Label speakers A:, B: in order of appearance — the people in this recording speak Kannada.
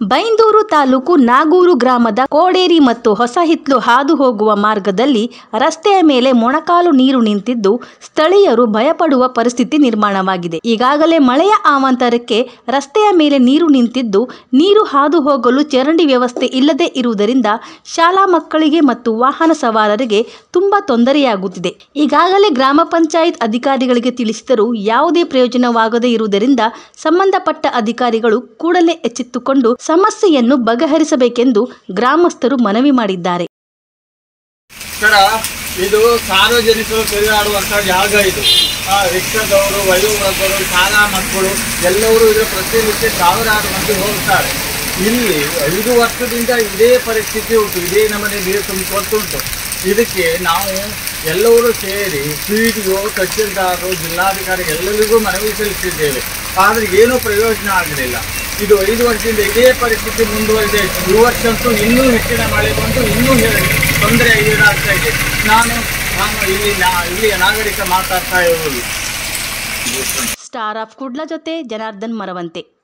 A: ಬೈಂದೂರು ತಾಲೂಕು ನಾಗೂರು ಗ್ರಾಮದ ಕೋಡೇರಿ ಮತ್ತು ಹೊಸಹಿತ್ಲು ಹಾದು ಹೋಗುವ ಮಾರ್ಗದಲ್ಲಿ ರಸ್ತೆಯ ಮೇಲೆ ಮೊಣಕಾಲು ನೀರು ನಿಂತಿದ್ದು ಸ್ಥಳೀಯರು ಭಯಪಡುವ ಪರಿಸ್ಥಿತಿ ನಿರ್ಮಾಣವಾಗಿದೆ ಈಗಾಗಲೇ ಮಳೆಯ ಅವಾಂತರಕ್ಕೆ ರಸ್ತೆಯ ಮೇಲೆ ನೀರು ನಿಂತಿದ್ದು ನೀರು ಹಾದು ಹೋಗಲು ಚರಂಡಿ ವ್ಯವಸ್ಥೆ ಇಲ್ಲದೆ ಇರುವುದರಿಂದ ಶಾಲಾ ಮಕ್ಕಳಿಗೆ ಮತ್ತು ವಾಹನ ಸವಾರರಿಗೆ ತುಂಬಾ ತೊಂದರೆಯಾಗುತ್ತಿದೆ ಈಗಾಗಲೇ ಗ್ರಾಮ ಪಂಚಾಯತ್ ಅಧಿಕಾರಿಗಳಿಗೆ ತಿಳಿಸಿದರೂ ಯಾವುದೇ ಪ್ರಯೋಜನವಾಗದೇ ಇರುವುದರಿಂದ ಸಂಬಂಧಪಟ್ಟ ಅಧಿಕಾರಿಗಳು ಕೂಡಲೇ ಎಚ್ಚೆತ್ತುಕೊಂಡು ಸಮಸ್ಯೆಯನ್ನು ಬಗೆಹರಿಸಬೇಕೆಂದು ಗ್ರಾಮಸ್ಥರು ಮನವಿ ಮಾಡಿದ್ದಾರೆ
B: ಸರ ಇದು ಸಾರ್ವಜನಿಕರು ತಿರುಗಾಡುವಂಥ ಜಾಗ ಇದು ಆ, ರಿಕ್ಷಾದವರು ವಯೋವೃದ್ಧರು ಶಾಲಾ ಮಕ್ಕಳು ಎಲ್ಲರೂ ಇದರ ಪ್ರತಿನಿತ್ಯ ಸಾವಿರಾರು ಮಂದಿ ಹೋಗ್ತಾರೆ ಇಲ್ಲಿ ಐದು ವರ್ಷದಿಂದ ಇದೇ ಪರಿಸ್ಥಿತಿ ಉಂಟು ಇದೇ ನಮನೆ ನೀರು ತುಂಬಿಕೊಳ್ತುಂಟು ಇದಕ್ಕೆ ನಾವು ಎಲ್ಲರೂ ಸೇರಿ ಪಿ ಡಿ ಒ ತಹಶೀಲ್ದಾರರು ಜಿಲ್ಲಾಧಿಕಾರಿ ಎಲ್ಲರಿಗೂ ಮನವಿ ಸಲ್ಲಿಸಿದ್ದೇವೆ ಆದರೆ ಏನೂ ಪ್ರಯೋಜನ ಆಗಲಿಲ್ಲ ಇದು ಐದು ವರ್ಷದಿಂದ ಇದೇ ಪರಿಸ್ಥಿತಿ ಮುಂದುವರಿದೆ ಈ ವರ್ಷ ಅಂತೂ ಇನ್ನೂ ಹೆಚ್ಚಿನ ಮಳೆ ಬಂದು ಇನ್ನೂ ಹೆ- ತೊಂದರೆ ಈಡಾಗ್ತಾ ಇದೆ ನಾನು ನಾನು ಇಲ್ಲಿ ನಾ ಇಲ್ಲಿಯ ನಾಗರಿಕ ಮಾತಾಡ್ತಾ ಇರೋದು
A: ಸ್ಟಾರ್ ಆಫ್ ಕುಡ್ಲ ಜೊತೆ ಜನಾರ್ದನ್ ಮರವಂತೆ